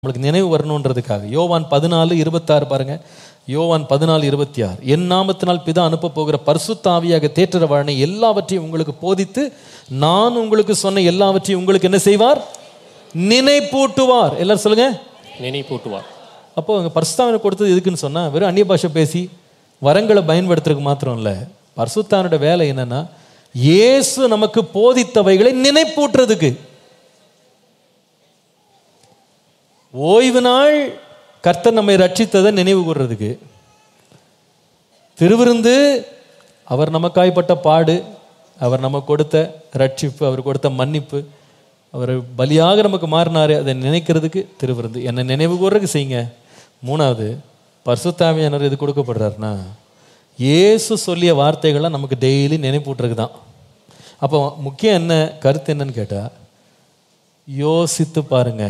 நம்மளுக்கு நினைவு வரணுன்றதுக்காக யோவான் பதினாலு இருபத்தாறு பாருங்க யோவான் பதினாலு இருபத்தி ஆறு என் நாமத்தினால் பிதா அனுப்ப போகிற பரிசுத்தாவியாக தேற்றரவாழனை எல்லாவற்றையும் உங்களுக்கு போதித்து நான் உங்களுக்கு சொன்ன எல்லாவற்றையும் உங்களுக்கு என்ன செய்வார் நினைப்பூட்டுவார் எல்லாரும் சொல்லுங்க நினைப்பூட்டுவார் அப்போ அங்கே பரிசுத்தாவினை கொடுத்தது எதுக்குன்னு சொன்னா வெறும் அந்நிய பாஷை பேசி வரங்களை பயன்படுத்துறதுக்கு மாத்திரம் இல்லை பரிசுத்தாவனோட வேலை என்னன்னா இயேசு நமக்கு போதித்தவைகளை நினைப்பூட்டுறதுக்கு ஓய்வு நாள் கர்த்தர் நம்மை ரட்சித்ததை நினைவு கூறுறதுக்கு திருவிருந்து அவர் நமக்காய்ப்பட்ட பாடு அவர் நமக்கு கொடுத்த ரட்சிப்பு அவர் கொடுத்த மன்னிப்பு அவர் பலியாக நமக்கு மாறினாரு அதை நினைக்கிறதுக்கு திருவிருந்து என்னை நினைவு கூறுறதுக்கு செய்யுங்க மூணாவது பரிசுத்தாவியானவர் இது கொடுக்கப்படுறாருன்னா இயேசு சொல்லிய வார்த்தைகளை நமக்கு டெய்லி நினைப்பூட்டுறதுக்கு தான் அப்போ முக்கியம் என்ன கருத்து என்னன்னு கேட்டால் யோசித்து பாருங்க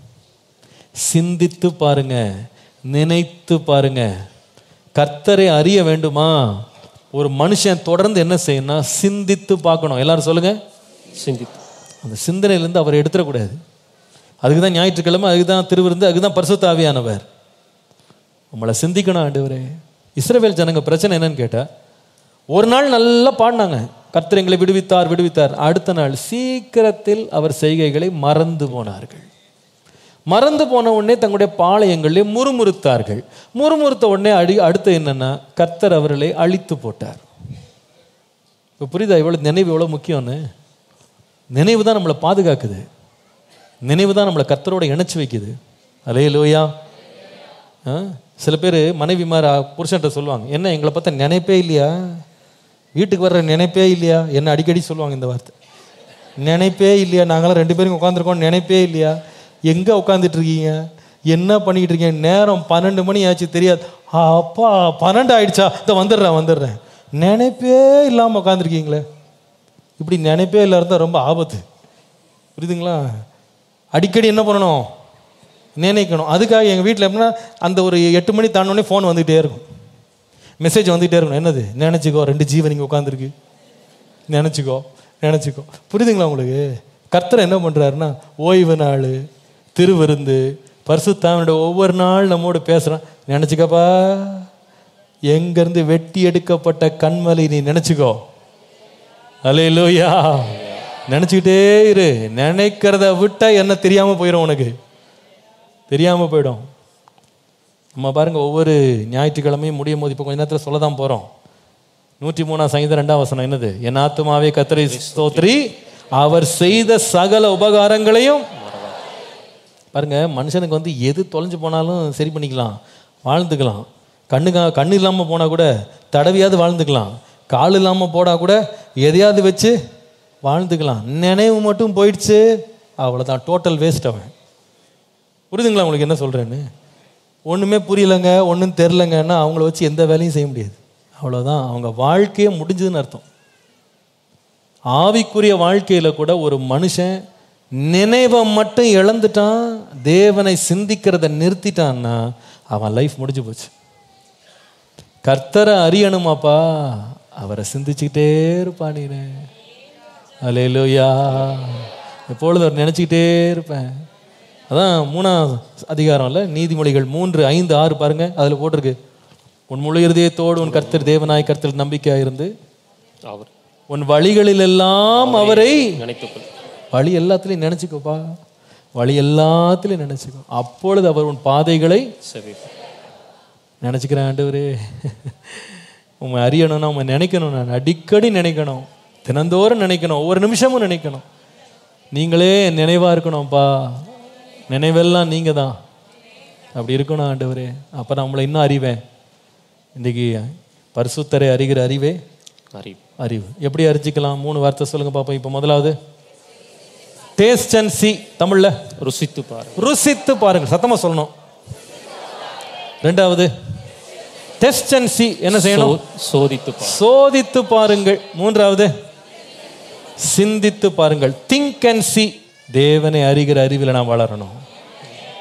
சிந்தித்து பாருங்க நினைத்து பாருங்க கர்த்தரை அறிய வேண்டுமா ஒரு மனுஷன் தொடர்ந்து என்ன செய்யணும்னா சிந்தித்து பார்க்கணும் எல்லாரும் சொல்லுங்க சிந்தித்து அந்த சிந்தனையிலேருந்து அவர் எடுத்துடக்கூடாது அதுக்கு தான் ஞாயிற்றுக்கிழமை அதுக்கு தான் திருவிருந்து அதுக்கு தான் பரிசுத்த ஆவியானவர் உங்களை சிந்திக்கணும் ஆண்டவரே இஸ்ரவேல் ஜனங்க பிரச்சனை என்னன்னு கேட்டா ஒரு நாள் நல்லா பாடினாங்க கர்த்தர் எங்களை விடுவித்தார் விடுவித்தார் அடுத்த நாள் சீக்கிரத்தில் அவர் செய்கைகளை மறந்து போனார்கள் மறந்து போன உடனே தங்களுடைய பாளையங்களிலே முறுமுறுத்தார்கள் முறுமுறுத்த உடனே அடி அடுத்து என்னன்னா கர்த்தர் அவர்களை அழித்து போட்டார் இப்போ புரியுதா இவ்வளோ நினைவு எவ்வளோ முக்கியம்னு நினைவு தான் நம்மளை பாதுகாக்குது நினைவு தான் நம்மளை கர்த்தரோட இணைச்சு வைக்குது அலே லோயா ஆ? சில பேர் மனைவி மாதிரி புருஷன்ட்ட சொல்லுவாங்க என்ன எங்களை பார்த்தா நினைப்பே இல்லையா வீட்டுக்கு வர்ற நினைப்பே இல்லையா என்ன அடிக்கடி சொல்லுவாங்க இந்த வார்த்தை நினைப்பே இல்லையா நாங்களாம் ரெண்டு பேரும் உட்காந்துருக்கோம் நினைப்பே இல்லையா எங்கே உட்காந்துட்டு இருக்கீங்க என்ன பண்ணிக்கிட்டு இருக்கீங்க நேரம் பன்னெண்டு மணி ஆச்சு தெரியாது ஆ, அப்பா பன்னெண்டு ஆயிடுச்சா இந்த வந்துடுறேன் வந்துடுறேன் நினைப்பே இல்லாமல் உட்காந்துருக்கீங்களே இப்படி நினைப்பே இல்லாம இருந்தால் ரொம்ப ஆபத்து புரியுதுங்களா அடிக்கடி என்ன பண்ணணும் நினைக்கணும் அதுக்காக எங்கள் வீட்டில் எப்படின்னா அந்த ஒரு எட்டு மணி தாண்டோடனே ஃபோன் வந்துகிட்டே இருக்கும் மெசேஜ் வந்துகிட்டே இருக்கணும் என்னது நினச்சிக்கோ ரெண்டு ஜீவன் இங்கே உட்காந்துருக்கு நினச்சிக்கோ நினச்சிக்கோ புரியுதுங்களா உங்களுக்கு கர்த்தர் என்ன பண்ணுறாருன்னா ஓய்வு நாள் திருவிருந்து பரிசுத்தாவனோட ஒவ்வொரு நாள் நம்மோடு பேசுகிறான் நினச்சிக்கப்பா எங்கேருந்து வெட்டி எடுக்கப்பட்ட கண்மலை நீ நினச்சிக்கோ அலையிலோயா நினச்சிக்கிட்டே இரு நினைக்கிறத விட்டா என்ன தெரியாமல் போயிடும் உனக்கு தெரியாமல் போயிடும் நம்ம பாருங்க ஒவ்வொரு ஞாயிற்றுக்கிழமையும் முடியும் போது இப்போ கொஞ்ச நேரத்தில் சொல்ல தான் போகிறோம் நூற்றி மூணாம் சங்கீதம் ரெண்டாம் வசனம் என்னது என் ஆத்துமாவே கத்தரை ஸ்தோத்ரி அவர் செய்த சகல உபகாரங்களையும் பாருங்க மனுஷனுக்கு வந்து எது தொலைஞ்சு போனாலும் சரி பண்ணிக்கலாம் வாழ்ந்துக்கலாம் கண்ணுக்கா கண்ணு இல்லாமல் போனால் கூட தடவியாவது வாழ்ந்துக்கலாம் கால் இல்லாமல் போனால் கூட எதையாவது வச்சு வாழ்ந்துக்கலாம் நினைவு மட்டும் போயிடுச்சு அவ்வளோதான் டோட்டல் வேஸ்ட் அவன் புரியுதுங்களா உங்களுக்கு என்ன சொல்கிறேன்னு ஒன்றுமே புரியலைங்க ஒன்றும் தெரிலங்கன்னா அவங்கள வச்சு எந்த வேலையும் செய்ய முடியாது அவ்வளோதான் அவங்க வாழ்க்கையே முடிஞ்சதுன்னு அர்த்தம் ஆவிக்குரிய வாழ்க்கையில் கூட ஒரு மனுஷன் நினைவை மட்டும் இழந்துட்டான் தேவனை சிந்திக்கிறத நிறுத்திட்டான்னா அவன் லைஃப் முடிஞ்சு போச்சு கர்த்தரை அறியணுமாப்பா அவரை சிந்திச்சுக்கிட்டே இருப்பா நீனு அலையிலோயா எப்பொழுது அவர் நினச்சிக்கிட்டே இருப்பேன் அதான் மூணாம் அதிகாரம்ல நீதிமொழிகள் மூன்று ஐந்து ஆறு பாருங்க அதில் போட்டிருக்கு உன் முழு இருதயத்தோடு உன் கர்த்தர் தேவனாய் கர்த்தர் நம்பிக்கையாக இருந்து அவர் உன் வழிகளில் எல்லாம் அவரை நினைத்துக்கொள் வழி எல்லாத்துலையும் நினச்சிக்கோப்பா வழி எல்லாத்துலையும் நினச்சிக்கோ அப்பொழுது அவர் உன் பாதைகளை சரி நினச்சிக்கிறேன் ஆண்டவரே உண்மை அறியணும்னா உண்மை நினைக்கணும் நான் அடிக்கடி நினைக்கணும் தினந்தோறும் நினைக்கணும் ஒவ்வொரு நிமிஷமும் நினைக்கணும் நீங்களே நினைவாக இருக்கணும்ப்பா நினைவெல்லாம் நீங்கள் தான் அப்படி இருக்கணும் ஆண்டவரே அப்போ நான் உங்களை இன்னும் அறிவேன் இன்றைக்கி பரிசுத்தரை அறிகிற அறிவே அறிவு அறிவு எப்படி அறிஞ்சிக்கலாம் மூணு வார்த்தை சொல்லுங்க பாப்போம் இப்போ முதலாவது டேஸ்ட் அண்ட் சி தமிழ்ல ருசித்து பாரு ருசித்து பாருங்க சத்தமா சொல்லணும் ரெண்டாவது டெஸ்ட் அண்ட் சி என்ன செய்யணும் சோ- சோதித்து பாரு சோதித்து பாருங்கள் மூன்றாவது சிந்தித்து பாருங்கள் திங்க் அண்ட் சி தேவனை அறிகிற அறிவில் நாம் வளரணும்